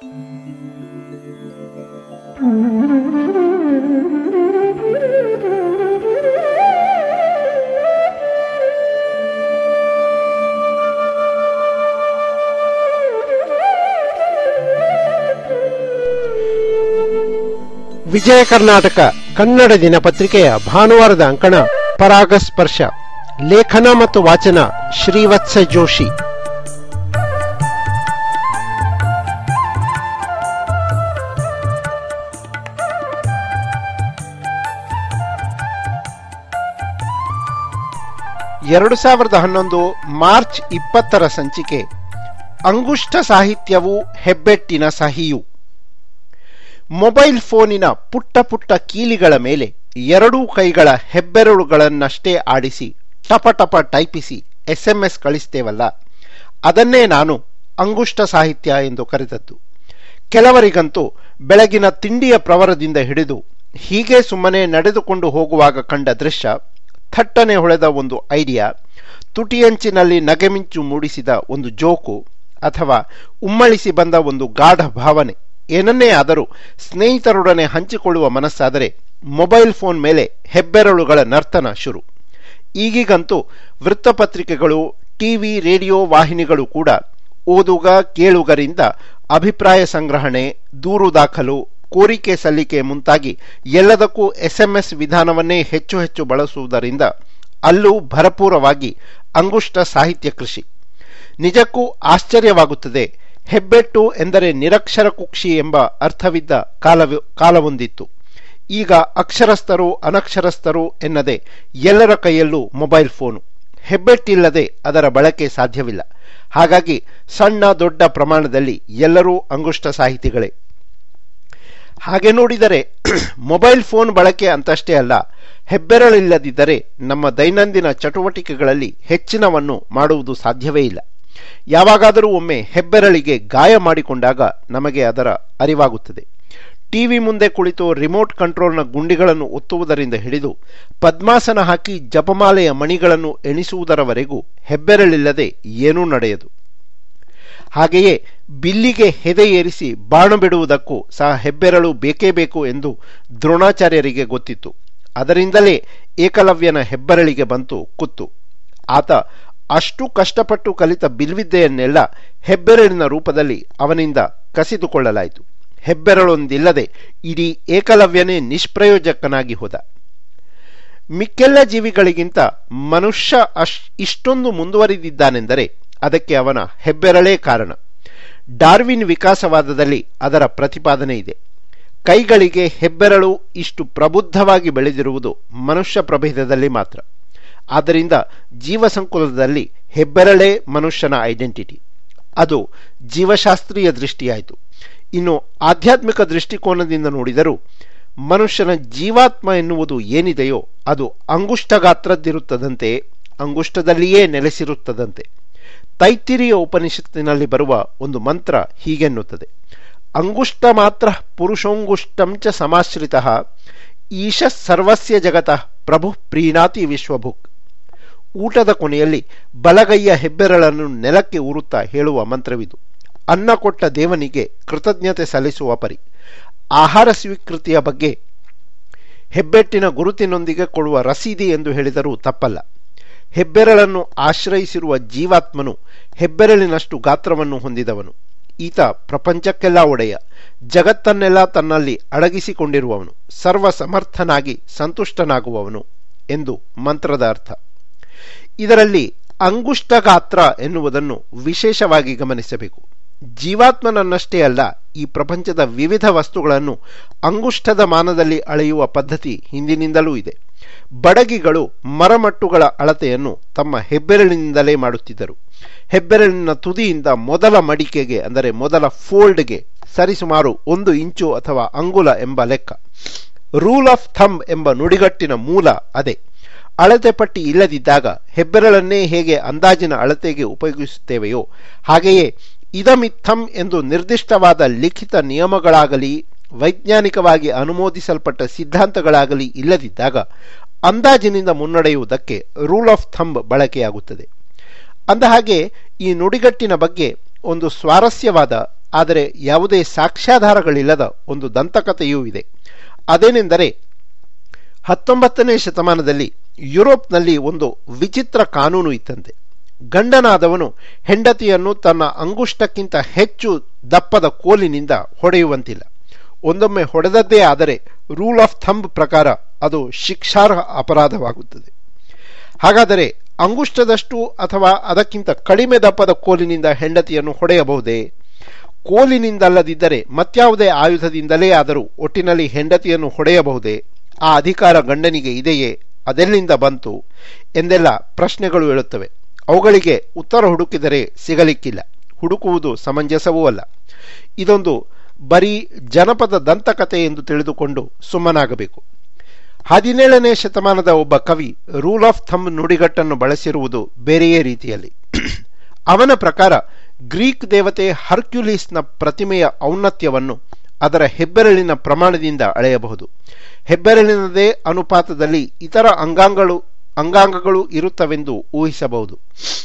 ವಿಜಯ ಕರ್ನಾಟಕ ಕನ್ನಡ ದಿನಪತ್ರಿಕೆಯ ಭಾನುವಾರದ ಅಂಕಣ ಪರಾಗಸ್ಪರ್ಶ ಲೇಖನ ಮತ್ತು ವಾಚನ ಶ್ರೀವತ್ಸ ಜೋಶಿ ಎರಡು ಸಾವಿರದ ಹನ್ನೊಂದು ಮಾರ್ಚ್ ಇಪ್ಪತ್ತರ ಸಂಚಿಕೆ ಅಂಗುಷ್ಟ ಸಾಹಿತ್ಯವು ಹೆಬ್ಬೆಟ್ಟಿನ ಸಹಿಯು ಮೊಬೈಲ್ ಫೋನಿನ ಪುಟ್ಟ ಪುಟ್ಟ ಕೀಲಿಗಳ ಮೇಲೆ ಎರಡೂ ಕೈಗಳ ಹೆಬ್ಬೆರಳುಗಳನ್ನಷ್ಟೇ ಆಡಿಸಿ ಟಪ ಟಪ ಟೈಪಿಸಿ ಎಸ್ಎಂಎಸ್ ಕಳಿಸ್ತೇವಲ್ಲ ಅದನ್ನೇ ನಾನು ಅಂಗುಷ್ಟ ಸಾಹಿತ್ಯ ಎಂದು ಕರೆದದ್ದು ಕೆಲವರಿಗಂತೂ ಬೆಳಗಿನ ತಿಂಡಿಯ ಪ್ರವರದಿಂದ ಹಿಡಿದು ಹೀಗೆ ಸುಮ್ಮನೆ ನಡೆದುಕೊಂಡು ಹೋಗುವಾಗ ಕಂಡ ದೃಶ್ಯ ಥಟ್ಟನೆ ಹೊಳೆದ ಒಂದು ಐಡಿಯಾ ತುಟಿಯಂಚಿನಲ್ಲಿ ನಗೆಮಿಂಚು ಮೂಡಿಸಿದ ಒಂದು ಜೋಕು ಅಥವಾ ಉಮ್ಮಳಿಸಿ ಬಂದ ಒಂದು ಗಾಢ ಭಾವನೆ ಏನನ್ನೇ ಆದರೂ ಸ್ನೇಹಿತರೊಡನೆ ಹಂಚಿಕೊಳ್ಳುವ ಮನಸ್ಸಾದರೆ ಮೊಬೈಲ್ ಫೋನ್ ಮೇಲೆ ಹೆಬ್ಬೆರಳುಗಳ ನರ್ತನ ಶುರು ಈಗೀಗಂತೂ ವೃತ್ತಪತ್ರಿಕೆಗಳು ಟಿವಿ ರೇಡಿಯೋ ವಾಹಿನಿಗಳು ಕೂಡ ಓದುಗ ಕೇಳುಗರಿಂದ ಅಭಿಪ್ರಾಯ ಸಂಗ್ರಹಣೆ ದೂರು ದಾಖಲು ಕೋರಿಕೆ ಸಲ್ಲಿಕೆ ಮುಂತಾಗಿ ಎಲ್ಲದಕ್ಕೂ ಎಸ್ಎಂಎಸ್ ವಿಧಾನವನ್ನೇ ಹೆಚ್ಚು ಹೆಚ್ಚು ಬಳಸುವುದರಿಂದ ಅಲ್ಲೂ ಭರಪೂರವಾಗಿ ಅಂಗುಷ್ಟ ಸಾಹಿತ್ಯ ಕೃಷಿ ನಿಜಕ್ಕೂ ಆಶ್ಚರ್ಯವಾಗುತ್ತದೆ ಹೆಬ್ಬೆಟ್ಟು ಎಂದರೆ ನಿರಕ್ಷರ ಕುಕ್ಷಿ ಎಂಬ ಅರ್ಥವಿದ್ದ ಕಾಲವ ಕಾಲವೊಂದಿತ್ತು ಈಗ ಅಕ್ಷರಸ್ಥರು ಅನಕ್ಷರಸ್ಥರು ಎನ್ನದೆ ಎಲ್ಲರ ಕೈಯಲ್ಲೂ ಮೊಬೈಲ್ ಫೋನು ಹೆಬ್ಬೆಟ್ಟಿಲ್ಲದೆ ಅದರ ಬಳಕೆ ಸಾಧ್ಯವಿಲ್ಲ ಹಾಗಾಗಿ ಸಣ್ಣ ದೊಡ್ಡ ಪ್ರಮಾಣದಲ್ಲಿ ಎಲ್ಲರೂ ಅಂಗುಷ್ಟ ಸಾಹಿತಿಗಳೇ ಹಾಗೆ ನೋಡಿದರೆ ಮೊಬೈಲ್ ಫೋನ್ ಬಳಕೆ ಅಂತಷ್ಟೇ ಅಲ್ಲ ಹೆಬ್ಬೆರಳಿಲ್ಲದಿದ್ದರೆ ನಮ್ಮ ದೈನಂದಿನ ಚಟುವಟಿಕೆಗಳಲ್ಲಿ ಹೆಚ್ಚಿನವನ್ನು ಮಾಡುವುದು ಸಾಧ್ಯವೇ ಇಲ್ಲ ಯಾವಾಗಾದರೂ ಒಮ್ಮೆ ಹೆಬ್ಬೆರಳಿಗೆ ಗಾಯ ಮಾಡಿಕೊಂಡಾಗ ನಮಗೆ ಅದರ ಅರಿವಾಗುತ್ತದೆ ಟಿವಿ ಮುಂದೆ ಕುಳಿತು ರಿಮೋಟ್ ಕಂಟ್ರೋಲ್ನ ಗುಂಡಿಗಳನ್ನು ಒತ್ತುವುದರಿಂದ ಹಿಡಿದು ಪದ್ಮಾಸನ ಹಾಕಿ ಜಪಮಾಲೆಯ ಮಣಿಗಳನ್ನು ಎಣಿಸುವುದರವರೆಗೂ ಹೆಬ್ಬೆರಳಿಲ್ಲದೆ ಏನೂ ನಡೆಯದು ಹಾಗೆಯೇ ಬಿಲ್ಲಿಗೆ ಹೆದೆ ಏರಿಸಿ ಬಾಣ ಬಿಡುವುದಕ್ಕೂ ಸಹ ಹೆಬ್ಬೆರಳು ಬೇಕೇ ಬೇಕು ಎಂದು ದ್ರೋಣಾಚಾರ್ಯರಿಗೆ ಗೊತ್ತಿತ್ತು ಅದರಿಂದಲೇ ಏಕಲವ್ಯನ ಹೆಬ್ಬೆರಳಿಗೆ ಬಂತು ಕುತ್ತು ಆತ ಅಷ್ಟು ಕಷ್ಟಪಟ್ಟು ಕಲಿತ ಬಿಲ್ವಿದ್ಯೆಯನ್ನೆಲ್ಲ ಹೆಬ್ಬೆರಳಿನ ರೂಪದಲ್ಲಿ ಅವನಿಂದ ಕಸಿದುಕೊಳ್ಳಲಾಯಿತು ಹೆಬ್ಬೆರಳೊಂದಿಲ್ಲದೆ ಇಡೀ ಏಕಲವ್ಯನೇ ನಿಷ್ಪ್ರಯೋಜಕನಾಗಿ ಹೋದ ಮಿಕ್ಕೆಲ್ಲ ಜೀವಿಗಳಿಗಿಂತ ಮನುಷ್ಯ ಅಶ್ ಇಷ್ಟೊಂದು ಮುಂದುವರಿದಿದ್ದಾನೆಂದರೆ ಅದಕ್ಕೆ ಅವನ ಹೆಬ್ಬೆರಳೇ ಕಾರಣ ಡಾರ್ವಿನ್ ವಿಕಾಸವಾದದಲ್ಲಿ ಅದರ ಪ್ರತಿಪಾದನೆ ಇದೆ ಕೈಗಳಿಗೆ ಹೆಬ್ಬೆರಳು ಇಷ್ಟು ಪ್ರಬುದ್ಧವಾಗಿ ಬೆಳೆದಿರುವುದು ಮನುಷ್ಯ ಪ್ರಭೇದದಲ್ಲಿ ಮಾತ್ರ ಆದ್ದರಿಂದ ಜೀವಸಂಕುಲದಲ್ಲಿ ಹೆಬ್ಬೆರಳೇ ಮನುಷ್ಯನ ಐಡೆಂಟಿಟಿ ಅದು ಜೀವಶಾಸ್ತ್ರೀಯ ದೃಷ್ಟಿಯಾಯಿತು ಇನ್ನು ಆಧ್ಯಾತ್ಮಿಕ ದೃಷ್ಟಿಕೋನದಿಂದ ನೋಡಿದರೂ ಮನುಷ್ಯನ ಜೀವಾತ್ಮ ಎನ್ನುವುದು ಏನಿದೆಯೋ ಅದು ಅಂಗುಷ್ಟ ಗಾತ್ರದ್ದಿರುತ್ತದಂತೆ ಅಂಗುಷ್ಟದಲ್ಲಿಯೇ ನೆಲೆಸಿರುತ್ತದಂತೆ ತೈತ್ತಿರಿಯ ಉಪನಿಷತ್ತಿನಲ್ಲಿ ಬರುವ ಒಂದು ಮಂತ್ರ ಹೀಗೆನ್ನುತ್ತದೆ ಅಂಗುಷ್ಟ ಮಾತ್ರ ಪುರುಷೋಂಗುಷ್ಟಂಚ ಸಮಾಶ್ರಿತ ಈಶ ಸರ್ವಸ್ಯ ಜಗತಃ ಪ್ರಭು ಪ್ರೀಣಾತಿ ವಿಶ್ವಭುಕ್ ಊಟದ ಕೊನೆಯಲ್ಲಿ ಬಲಗೈಯ ಹೆಬ್ಬೆರಳನ್ನು ನೆಲಕ್ಕೆ ಉರುತ್ತಾ ಹೇಳುವ ಮಂತ್ರವಿದು ಅನ್ನ ಕೊಟ್ಟ ದೇವನಿಗೆ ಕೃತಜ್ಞತೆ ಸಲ್ಲಿಸುವ ಪರಿ ಆಹಾರ ಸ್ವೀಕೃತಿಯ ಬಗ್ಗೆ ಹೆಬ್ಬೆಟ್ಟಿನ ಗುರುತಿನೊಂದಿಗೆ ಕೊಡುವ ರಸೀದಿ ಎಂದು ಹೇಳಿದರೂ ತಪ್ಪಲ್ಲ ಹೆಬ್ಬೆರಳನ್ನು ಆಶ್ರಯಿಸಿರುವ ಜೀವಾತ್ಮನು ಹೆಬ್ಬೆರಳಿನಷ್ಟು ಗಾತ್ರವನ್ನು ಹೊಂದಿದವನು ಈತ ಪ್ರಪಂಚಕ್ಕೆಲ್ಲ ಒಡೆಯ ಜಗತ್ತನ್ನೆಲ್ಲ ತನ್ನಲ್ಲಿ ಅಡಗಿಸಿಕೊಂಡಿರುವವನು ಸರ್ವ ಸಮರ್ಥನಾಗಿ ಸಂತುಷ್ಟನಾಗುವವನು ಎಂದು ಮಂತ್ರದ ಅರ್ಥ ಇದರಲ್ಲಿ ಅಂಗುಷ್ಟ ಗಾತ್ರ ಎನ್ನುವುದನ್ನು ವಿಶೇಷವಾಗಿ ಗಮನಿಸಬೇಕು ಜೀವಾತ್ಮನನ್ನಷ್ಟೇ ಅಲ್ಲ ಈ ಪ್ರಪಂಚದ ವಿವಿಧ ವಸ್ತುಗಳನ್ನು ಅಂಗುಷ್ಟದ ಮಾನದಲ್ಲಿ ಅಳೆಯುವ ಪದ್ಧತಿ ಹಿಂದಿನಿಂದಲೂ ಇದೆ ಬಡಗಿಗಳು ಮರಮಟ್ಟುಗಳ ಅಳತೆಯನ್ನು ತಮ್ಮ ಹೆಬ್ಬೆರಳಿನಿಂದಲೇ ಮಾಡುತ್ತಿದ್ದರು ಹೆಬ್ಬೆರಳಿನ ತುದಿಯಿಂದ ಮೊದಲ ಮಡಿಕೆಗೆ ಅಂದರೆ ಮೊದಲ ಫೋಲ್ಡ್ಗೆ ಸರಿಸುಮಾರು ಒಂದು ಇಂಚು ಅಥವಾ ಅಂಗುಲ ಎಂಬ ಲೆಕ್ಕ ರೂಲ್ ಆಫ್ ಥಂಬ್ ಎಂಬ ನುಡಿಗಟ್ಟಿನ ಮೂಲ ಅದೇ ಅಳತೆ ಪಟ್ಟಿ ಇಲ್ಲದಿದ್ದಾಗ ಹೆಬ್ಬೆರಳನ್ನೇ ಹೇಗೆ ಅಂದಾಜಿನ ಅಳತೆಗೆ ಉಪಯೋಗಿಸುತ್ತೇವೆಯೋ ಹಾಗೆಯೇ ಇದಮಿತ್ತಂ ಎಂದು ನಿರ್ದಿಷ್ಟವಾದ ಲಿಖಿತ ನಿಯಮಗಳಾಗಲಿ ವೈಜ್ಞಾನಿಕವಾಗಿ ಅನುಮೋದಿಸಲ್ಪಟ್ಟ ಸಿದ್ಧಾಂತಗಳಾಗಲಿ ಇಲ್ಲದಿದ್ದಾಗ ಅಂದಾಜಿನಿಂದ ಮುನ್ನಡೆಯುವುದಕ್ಕೆ ರೂಲ್ ಆಫ್ ಥಂಬ್ ಬಳಕೆಯಾಗುತ್ತದೆ ಅಂದಹಾಗೆ ಈ ನುಡಿಗಟ್ಟಿನ ಬಗ್ಗೆ ಒಂದು ಸ್ವಾರಸ್ಯವಾದ ಆದರೆ ಯಾವುದೇ ಸಾಕ್ಷ್ಯಾಧಾರಗಳಿಲ್ಲದ ಒಂದು ದಂತಕಥೆಯೂ ಇದೆ ಅದೇನೆಂದರೆ ಹತ್ತೊಂಬತ್ತನೇ ಶತಮಾನದಲ್ಲಿ ಯುರೋಪ್ನಲ್ಲಿ ಒಂದು ವಿಚಿತ್ರ ಕಾನೂನು ಇತ್ತಂತೆ ಗಂಡನಾದವನು ಹೆಂಡತಿಯನ್ನು ತನ್ನ ಅಂಗುಷ್ಟಕ್ಕಿಂತ ಹೆಚ್ಚು ದಪ್ಪದ ಕೋಲಿನಿಂದ ಹೊಡೆಯುವಂತಿಲ್ಲ ಒಂದೊಮ್ಮೆ ಹೊಡೆದದ್ದೇ ಆದರೆ ರೂಲ್ ಆಫ್ ಥಂಬ್ ಪ್ರಕಾರ ಅದು ಶಿಕ್ಷಾರ್ಹ ಅಪರಾಧವಾಗುತ್ತದೆ ಹಾಗಾದರೆ ಅಂಗುಷ್ಟದಷ್ಟು ಅಥವಾ ಅದಕ್ಕಿಂತ ಕಡಿಮೆ ದಪ್ಪದ ಕೋಲಿನಿಂದ ಹೆಂಡತಿಯನ್ನು ಹೊಡೆಯಬಹುದೇ ಕೋಲಿನಿಂದಲ್ಲದಿದ್ದರೆ ಮತ್ಯಾವುದೇ ಆಯುಧದಿಂದಲೇ ಆದರೂ ಒಟ್ಟಿನಲ್ಲಿ ಹೆಂಡತಿಯನ್ನು ಹೊಡೆಯಬಹುದೇ ಆ ಅಧಿಕಾರ ಗಂಡನಿಗೆ ಇದೆಯೇ ಅದೆಲ್ಲಿಂದ ಬಂತು ಎಂದೆಲ್ಲ ಪ್ರಶ್ನೆಗಳು ಹೇಳುತ್ತವೆ ಅವುಗಳಿಗೆ ಉತ್ತರ ಹುಡುಕಿದರೆ ಸಿಗಲಿಕ್ಕಿಲ್ಲ ಹುಡುಕುವುದು ಸಮಂಜಸವೂ ಅಲ್ಲ ಇದೊಂದು ಬರೀ ಜನಪದ ದಂತಕತೆ ಎಂದು ತಿಳಿದುಕೊಂಡು ಸುಮ್ಮನಾಗಬೇಕು ಹದಿನೇಳನೇ ಶತಮಾನದ ಒಬ್ಬ ಕವಿ ರೂಲ್ ಆಫ್ ಥಂಬ್ ನುಡಿಗಟ್ಟನ್ನು ಬಳಸಿರುವುದು ಬೇರೆಯೇ ರೀತಿಯಲ್ಲಿ ಅವನ ಪ್ರಕಾರ ಗ್ರೀಕ್ ದೇವತೆ ಹರ್ಕ್ಯುಲೀಸ್ನ ಪ್ರತಿಮೆಯ ಔನ್ನತ್ಯವನ್ನು ಅದರ ಹೆಬ್ಬೆರಳಿನ ಪ್ರಮಾಣದಿಂದ ಅಳೆಯಬಹುದು ಹೆಬ್ಬೆರಳಿನದೇ ಅನುಪಾತದಲ್ಲಿ ಇತರ ಅಂಗಾಂಗಗಳು ಅಂಗಾಂಗಗಳು ಇರುತ್ತವೆಂದು ಊಹಿಸಬಹುದು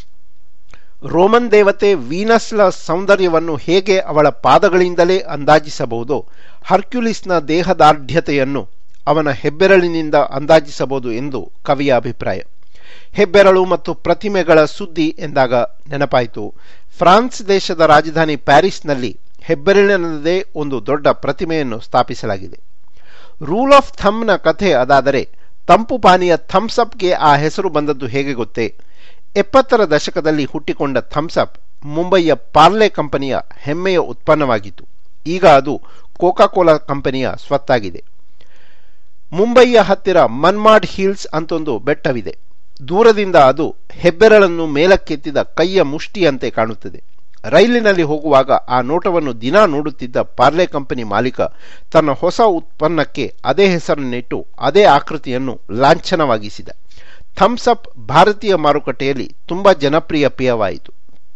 ರೋಮನ್ ದೇವತೆ ವೀನಸ್ನ ಸೌಂದರ್ಯವನ್ನು ಹೇಗೆ ಅವಳ ಪಾದಗಳಿಂದಲೇ ಅಂದಾಜಿಸಬಹುದೋ ಹರ್ಕ್ಯುಲಿಸ್ನ ದೇಹದಾರ್ಢ್ಯತೆಯನ್ನು ಅವನ ಹೆಬ್ಬೆರಳಿನಿಂದ ಅಂದಾಜಿಸಬಹುದು ಎಂದು ಕವಿಯ ಅಭಿಪ್ರಾಯ ಹೆಬ್ಬೆರಳು ಮತ್ತು ಪ್ರತಿಮೆಗಳ ಸುದ್ದಿ ಎಂದಾಗ ನೆನಪಾಯಿತು ಫ್ರಾನ್ಸ್ ದೇಶದ ರಾಜಧಾನಿ ಪ್ಯಾರಿಸ್ನಲ್ಲಿ ಹೆಬ್ಬೆರಳಿನದೇ ಒಂದು ದೊಡ್ಡ ಪ್ರತಿಮೆಯನ್ನು ಸ್ಥಾಪಿಸಲಾಗಿದೆ ರೂಲ್ ಆಫ್ ಥಮ್ನ ಕಥೆ ಅದಾದರೆ ತಂಪು ಪಾನೀಯ ಥಮ್ಸಪ್ಗೆ ಆ ಹೆಸರು ಬಂದದ್ದು ಹೇಗೆ ಗೊತ್ತೇ ಎಪ್ಪತ್ತರ ದಶಕದಲ್ಲಿ ಹುಟ್ಟಿಕೊಂಡ ಥಮ್ಸಪ್ ಮುಂಬಯಿಯ ಪಾರ್ಲೆ ಕಂಪನಿಯ ಹೆಮ್ಮೆಯ ಉತ್ಪನ್ನವಾಗಿತ್ತು ಈಗ ಅದು ಕೋಕಾ ಕೋಲಾ ಕಂಪನಿಯ ಸ್ವತ್ತಾಗಿದೆ ಮುಂಬಯಿಯ ಹತ್ತಿರ ಮನ್ಮಾಡ್ ಹಿಲ್ಸ್ ಅಂತೊಂದು ಬೆಟ್ಟವಿದೆ ದೂರದಿಂದ ಅದು ಹೆಬ್ಬೆರಳನ್ನು ಮೇಲಕ್ಕೆತ್ತಿದ ಕೈಯ ಮುಷ್ಟಿಯಂತೆ ಕಾಣುತ್ತದೆ ರೈಲಿನಲ್ಲಿ ಹೋಗುವಾಗ ಆ ನೋಟವನ್ನು ದಿನಾ ನೋಡುತ್ತಿದ್ದ ಪಾರ್ಲೆ ಕಂಪನಿ ಮಾಲೀಕ ತನ್ನ ಹೊಸ ಉತ್ಪನ್ನಕ್ಕೆ ಅದೇ ಹೆಸರನ್ನಿಟ್ಟು ಅದೇ ಆಕೃತಿಯನ್ನು ಲಾಂಛನವಾಗಿಸಿದ ಥಮ್ಸ್ ಅಪ್ ಭಾರತೀಯ ಮಾರುಕಟ್ಟೆಯಲ್ಲಿ ತುಂಬಾ ಜನಪ್ರಿಯ ಪೇಯವಾಯಿತು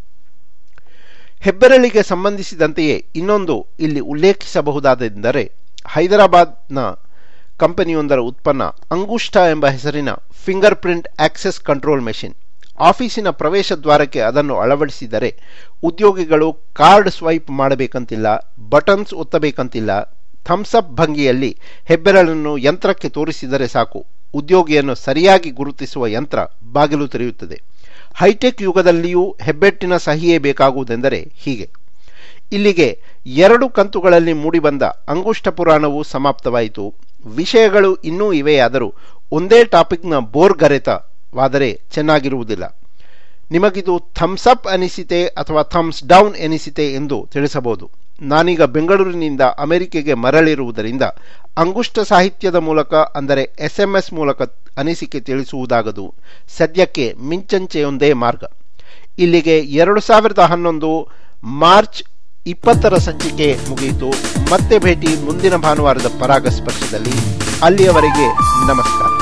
ಹೆಬ್ಬೆರಳಿಗೆ ಸಂಬಂಧಿಸಿದಂತೆಯೇ ಇನ್ನೊಂದು ಇಲ್ಲಿ ಉಲ್ಲೇಖಿಸಬಹುದಾದೆಂದರೆ ಹೈದರಾಬಾದ್ನ ಕಂಪನಿಯೊಂದರ ಉತ್ಪನ್ನ ಅಂಗುಷ್ಟ ಎಂಬ ಹೆಸರಿನ finger print access control machine ಆಫೀಸಿನ ಪ್ರವೇಶ ದ್ವಾರಕ್ಕೆ ಅದನ್ನು ಅಳವಡಿಸಿದರೆ ಉದ್ಯೋಗಿಗಳು ಕಾರ್ಡ್ ಸ್ವೈಪ್ ಮಾಡಬೇಕಂತಿಲ್ಲ ಬಟನ್ಸ್ ಒತ್ತಬೇಕಂತಿಲ್ಲ ಥಮ್ಸ್ ಅಪ್ ಭಂಗಿಯಲ್ಲಿ ಹೆಬ್ಬೆರಳನ್ನು ಯಂತ್ರಕ್ಕೆ ತೋರಿಸಿದರೆ ಸಾಕು ಉದ್ಯೋಗಿಯನ್ನು ಸರಿಯಾಗಿ ಗುರುತಿಸುವ ಯಂತ್ರ ಬಾಗಿಲು ತೆರೆಯುತ್ತದೆ ಹೈಟೆಕ್ ಯುಗದಲ್ಲಿಯೂ ಹೆಬ್ಬೆಟ್ಟಿನ ಸಹಿಯೇ ಬೇಕಾಗುವುದೆಂದರೆ ಹೀಗೆ ಇಲ್ಲಿಗೆ ಎರಡು ಕಂತುಗಳಲ್ಲಿ ಮೂಡಿಬಂದ ಅಂಗುಷ್ಟ ಪುರಾಣವು ಸಮಾಪ್ತವಾಯಿತು ವಿಷಯಗಳು ಇನ್ನೂ ಇವೆಯಾದರೂ ಒಂದೇ ಟಾಪಿಕ್ನ ಬೋರ್ ಗರೆತವಾದರೆ ಚೆನ್ನಾಗಿರುವುದಿಲ್ಲ ನಿಮಗಿದು ಥಮ್ಸ್ ಅಪ್ ಅನಿಸಿತೆ ಅಥವಾ ಥಮ್ಸ್ ಡೌನ್ ಎನಿಸಿತೆ ಎಂದು ತಿಳಿಸಬಹುದು ನಾನೀಗ ಬೆಂಗಳೂರಿನಿಂದ ಅಮೆರಿಕೆಗೆ ಮರಳಿರುವುದರಿಂದ ಅಂಗುಷ್ಟ ಸಾಹಿತ್ಯದ ಮೂಲಕ ಅಂದರೆ ಎಸ್ಎಂಎಸ್ ಮೂಲಕ ಅನಿಸಿಕೆ ತಿಳಿಸುವುದಾಗದು ಸದ್ಯಕ್ಕೆ ಮಿಂಚಂಚೆಯೊಂದೇ ಮಾರ್ಗ ಇಲ್ಲಿಗೆ ಎರಡು ಸಾವಿರದ ಹನ್ನೊಂದು ಮಾರ್ಚ್ ಇಪ್ಪತ್ತರ ಸಂಚಿಕೆ ಮುಗಿಯಿತು ಮತ್ತೆ ಭೇಟಿ ಮುಂದಿನ ಭಾನುವಾರದ ಪರಾಗಸ್ಪರ್ಶದಲ್ಲಿ ಅಲ್ಲಿಯವರೆಗೆ ನಮಸ್ಕಾರ